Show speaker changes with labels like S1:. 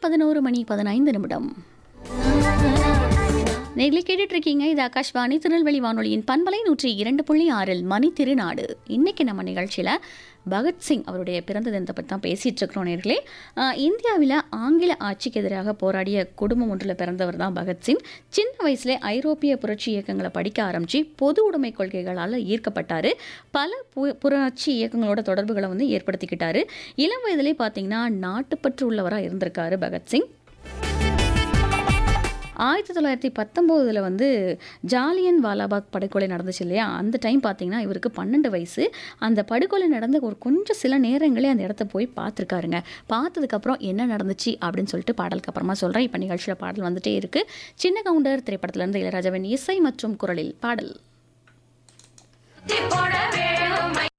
S1: பதினோரு மணி பதினைந்து நிமிடம் நேர்களை கேட்டுட்டு இருக்கீங்க இது ஆகாஷ்வாணி திருநெல்வேலி வானொலியின் பண்பலை நூற்றி இரண்டு புள்ளி ஆறில் மணி திருநாடு இன்னைக்கு நம்ம நிகழ்ச்சியில் பகத்சிங் அவருடைய பிறந்த தினத்தை பற்றி தான் பேசிகிட்டு இருக்கிறோம் நேர்களே இந்தியாவில் ஆங்கில ஆட்சிக்கு எதிராக போராடிய குடும்பம் ஒன்றில் பிறந்தவர் தான் பகத்சிங் சின்ன வயசுல ஐரோப்பிய புரட்சி இயக்கங்களை படிக்க ஆரம்பித்து பொது உடைமை கொள்கைகளால் ஈர்க்கப்பட்டார் பல பு புரட்சி இயக்கங்களோட தொடர்புகளை வந்து ஏற்படுத்திக்கிட்டாரு இளம் வயதிலே பார்த்தீங்கன்னா நாட்டுப்பற்று உள்ளவராக இருந்திருக்காரு பகத்சிங் ஆயிரத்தி தொள்ளாயிரத்தி பத்தொம்போதில் வந்து ஜாலியன் வாலாபாக் படுகொலை நடந்துச்சு இல்லையா அந்த டைம் பார்த்தீங்கன்னா இவருக்கு பன்னெண்டு வயசு அந்த படுகொலை நடந்த ஒரு கொஞ்சம் சில நேரங்களே அந்த இடத்த போய் பார்த்துருக்காருங்க பார்த்ததுக்கப்புறம் என்ன நடந்துச்சு அப்படின்னு சொல்லிட்டு பாடலுக்கு அப்புறமா சொல்கிறேன் இப்போ நிகழ்ச்சியில் பாடல் வந்துட்டே இருக்குது சின்ன கவுண்டர் திரைப்படத்திலிருந்து இளையராஜாவின் இசை மற்றும் குரலில் பாடல்